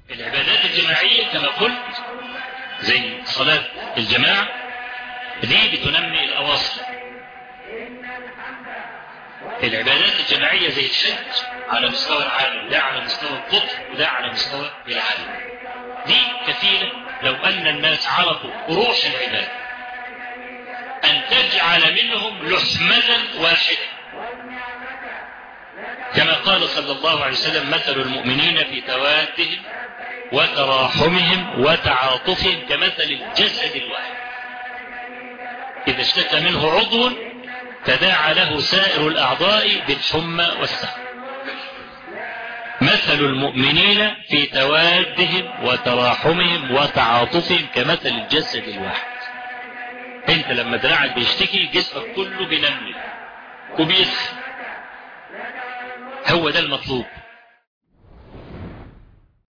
العبادات الجماعية كما قلت زي صلاة الجماعة دي بتنمي الأواصر العبادات الجماعية زي الحج على مستوى العالم ده على مستوى القطر وده على مستوى العالم دي كفيلة لو أن الناس عرفوا روح العبادة أن تجعل منهم لحمة واحدة كما قال صلى الله عليه وسلم مثل المؤمنين في توادهم وتراحمهم وتعاطفهم كمثل الجسد الواحد إذا اشتكى منه عضو تداعى له سائر الأعضاء بالحمى والسهر مثل المؤمنين في توادهم وتراحمهم وتعاطفهم كمثل الجسد الواحد انت لما دراعك بيشتكي جسمك كله بينمي وبيسخن هو ده المطلوب